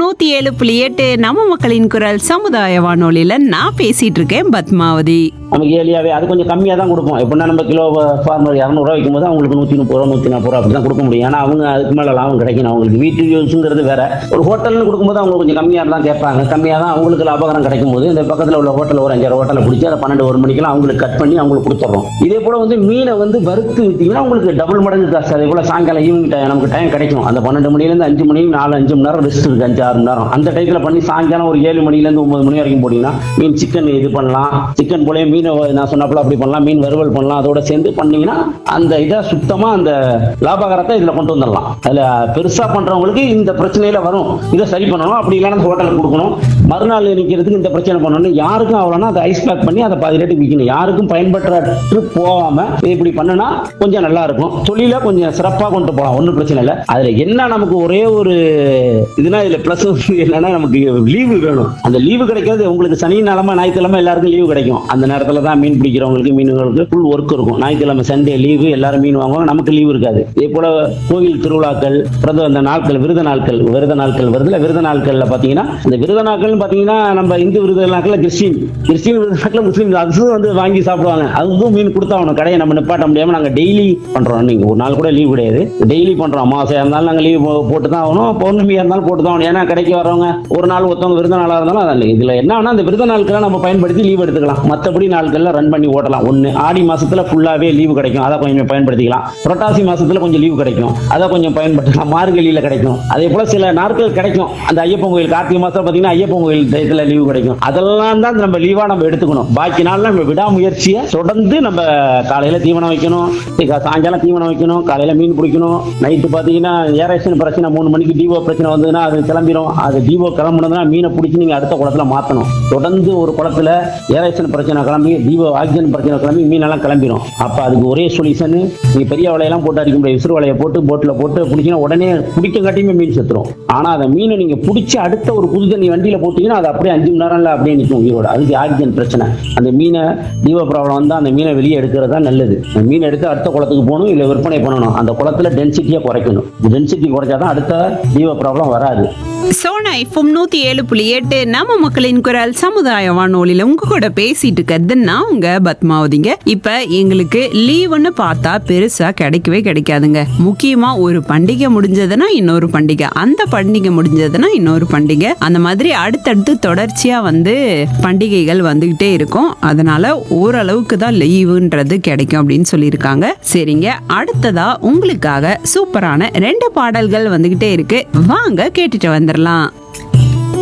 நூத்தி ஏழு புள்ளி எட்டு நம்ம மக்களின் குரல் சமுதாய வானொலியில நான் பேசிட்டு இருக்கேன் பத்மாவதி நமக்கு ஏலியாவே அது கொஞ்சம் கம்மியாக தான் கொடுப்போம் எப்படின்னா நம்ம கிலோ ஃபார்மர் இரநூறுவா வைக்கும் போது அவங்களுக்கு நூற்றி முப்பது ரூபா நூற்றி நாற்பது ரூபா அப்படி தான் கொடுக்க முடியும் ஏன்னா அவங்க அதுக்கு மேலே லாபம் கிடைக்கணும் அவங்களுக்கு வீட்டு யூஸுங்கிறது வேற ஒரு ஹோட்டல்னு கொடுக்கும்போது அவங்க கொஞ்சம் கம்மியாக தான் கேட்பாங்க கம்மியாக தான் அவங்களுக்கு லாபகரம் கிடைக்கும் போது இந்த பக்கத்தில் உள்ள ஹோட்டல் ஒரு அஞ்சாறு ஹோட்டலை பிடிச்சி அதை பன்னெண்டு ஒரு மணிக்கெல்லாம் அவங்களுக்கு கட் பண்ணி அவங்களுக்கு கொடுத்துட்றோம் இதே போல் வந்து மீனை வந்து வறுத்து விற்றீங்கன்னா உங்களுக்கு டபுள் மடங்கு காசு அதே போல் சாயங்காலம் ஈவினிங் டைம் நமக்கு டைம் கிடைக்கும் அந்த பன்னெண்டு மணிலேருந்து அஞ்சு மணி நாலு அஞ்சு மணி நேரம் ரெஸ்ட் இருக்கு அஞ்சு ஆறு மணி நேரம் அந்த டயத்தில் பண்ணி சாயங்காலம் ஒரு ஏழு மணிலேருந்து ஒன்பது மணி வரைக்கும் போனீங்கன்னா மீன் சிக்கன் இது பண்ணலாம் சிக்கன் போலே மீனை நான் சொன்னப்பல அப்படி பண்ணலாம் மீன் வறுவல் பண்ணலாம் அதோட சேர்ந்து பண்ணீங்கன்னா அந்த இதை சுத்தமாக அந்த லாபகரத்தை இதில் கொண்டு வந்துடலாம் அதில் பெருசாக பண்ணுறவங்களுக்கு இந்த பிரச்சனையில வரும் இதை சரி பண்ணணும் அப்படி இல்லைன்னா ஹோட்டலுக்கு கொடுக்கணும் மறுநாள் நிற்கிறதுக்கு இந்த பிரச்சனை பண்ணணும் யாருக்கும் அவ்வளோனா அதை ஐஸ் பேக் பண்ணி அதை பாதி ரேட்டுக்கு விற்கணும் யாருக்கும் பயன்பற்று போகாம இப்படி பண்ணுனா கொஞ்சம் நல்லா இருக்கும் தொழில கொஞ்சம் சிறப்பாக கொண்டு போகலாம் ஒன்றும் பிரச்சனை இல்லை அதில் என்ன நமக்கு ஒரே ஒரு இதுனா இதில் ப்ளஸ் என்னன்னா நமக்கு லீவு வேணும் அந்த லீவு கிடைக்கிறது உங்களுக்கு சனி நிலமை ஞாயிற்றுக்கிழமை எல்லாருக்கும் லீவு கிடைக்கும் அந்த நேரத்தில் தான் மீன் பிடிக்கிறவங்களுக்கு மீனவங்களுக்கு ஃபுல் ஒர்க் இருக்கும் ஞாயிற்றுக்கிழமை சண்டே லீவு எல்லாரும் மீன் வாங்குவாங்க நமக்கு லீவு இருக்காது இதே போல கோவில் திருவிழாக்கள் பிறகு அந்த நாட்கள் விருத நாட்கள் விருத நாட்கள் வருதுல விருத நாட்கள்ல பாத்தீங்கன்னா அந்த விருத நாட்கள்னு பாத்தீங்கன்னா நம்ம இந்து விருத நாட்கள்ல கிறிஸ்டின் கிறிஸ்டின் விருத நாட்கள் முஸ்லீம் அதுவும் வந்து வாங்கி சாப்பிடுவாங்க அதுவும் மீன் கொடுத்தாகணும் கடையை நம்ம நிப்பாட்ட முடியாம நாங்க டெய்லி பண்றோம் நீங்க ஒரு நாள் கூட லீவ் கிடையாது டெய்லி பண்றோம் அமாவாசையா இருந்தாலும் நாங்க லீவ் போட்டு தான் ஆகணும் பௌர்ணமியா இருந்தாலும் போட்டு தான் ஆகணும் ஏன்னா கடைக்கு வரவங்க ஒரு நாள் ஒருத்தவங்க விருத நாளா இருந்தாலும் அதில் இதுல என்னன்னா அந்த விருத நாட்களை நம்ம பயன்படுத்தி லீவ் எடுத்துக்கலாம் மற்றபடி நாட்கள்ல ரன் பண்ணி ஓட்டலாம் ஒண்ணு ஆடி மாசத்துல ஃபுல்லாவே லீவு கிடைக்கும் அதை கொஞ்சம் பயன்படுத்திக்கலாம் புரட்டாசி மாசத்துல கொஞ்சம் லீவு கிடைக்கும் அதை கொஞ்சம் பயன்படுத்தலாம் மார்கழியில கிடைக்கும் அதே போல சில நாட்கள் கிடைக்கும் அந்த ஐயப்பன் கோயில் கார்த்திகை மாசம் பாத்தீங்கன்னா ஐயப்பன் கோயில் டயத்துல லீவு கிடைக்கும் அதெல்லாம் தான் நம்ம லீவா நம்ம எடுத்துக்கணும் பாக்கி நாள்ல நம்ம விடாமுயற்சியை தொடர்ந்து நம்ம காலையில தீவனம் வைக்கணும் சீக்கா- சாயங்காலம் தீவனம் வைக்கணும் காலையில மீன் பிடிக்கணும் நைட்டு பாத்தீங்கன்னா ஏரேஷன் பிரச்சனை மூணு மணிக்கு டிவோ பிரச்சனை வந்ததுன்னா அது கிளம்பிடும் அது டிவோ கிளம்புனதுன்னா மீனை பிடிச்சி நீங்க அடுத்த குளத்துல மாத்தணும் தொடர்ந்து ஒரு குளத்துல ஏரேஷன் பிரச்சனை கிளம்பி டிவோ ஆக்சிஜன் பிரச்சனை கிளம்பி மீனெல்லாம் கிளம்பிடும் அப்ப அதுக்கு ஒரே சொல்யூஷன் நீங்க பெரிய வலையெல்லாம் போட்டு அடிக்க முடியாது விசிறு வலையை போட்டு போட்ல போட்டு பிடிச்சிங்கன்னா உடனே பிடிக்க காட்டியுமே மீன் செத்துரும் ஆனா அந்த மீனை நீங்க பிடிச்சி அடுத்த ஒரு புது தண்ணி வண்டியில போட்டீங்கன்னா அது அப்படியே அஞ்சு மணி நேரம்ல அப்படியே நிற்கும் உயிரோட அதுக்கு ஆக்சிஜன் பிரச்சனை அந்த மீனை டிவோ ப்ராப்ளம் வந்து அந்த மீனை வெளியே எடுக்கிறது தான் நல்லது அந்த மீனை எடுத்து அடுத்த குளத்துக்கு போகணும் இல்லை விற்பனை பண்ணணும் அந்த குளத்துல டென்சிட்டியை குறைக்கணும் டென்சிட்டி குறைச்சாதான் அடுத்த டிவோ ப்ராப்ளம் வராது சோனா எஃப்எம் நூத்தி ஏழு புள்ளி எட்டு நம்ம மக்களின் குரல் சமுதாய வானொலியில உங்க கூட பேசிட்டு இருக்கிறது நான் உங்க பத்மாவதிங்க இப்ப எங்களுக்கு லீவுன்னு பார்த்தா பெருசா கிடைக்கவே கிடைக்காதுங்க முக்கியமா ஒரு பண்டிகை முடிஞ்சதுன்னா இன்னொரு பண்டிகை அந்த பண்டிகை முடிஞ்சதுன்னா இன்னொரு பண்டிகை அந்த மாதிரி அடுத்தடுத்து தொடர்ச்சியா வந்து பண்டிகைகள் வந்துகிட்டே இருக்கும் அதனால ஓரளவுக்கு தான் லீவுன்றது கிடைக்கும் அப்படின்னு சொல்லியிருக்காங்க சரிங்க அடுத்ததா உங்களுக்காக சூப்பரான ரெண்டு பாடல்கள் வந்துகிட்டே இருக்கு வாங்க கேட்டுட்டு வந்துடலாம்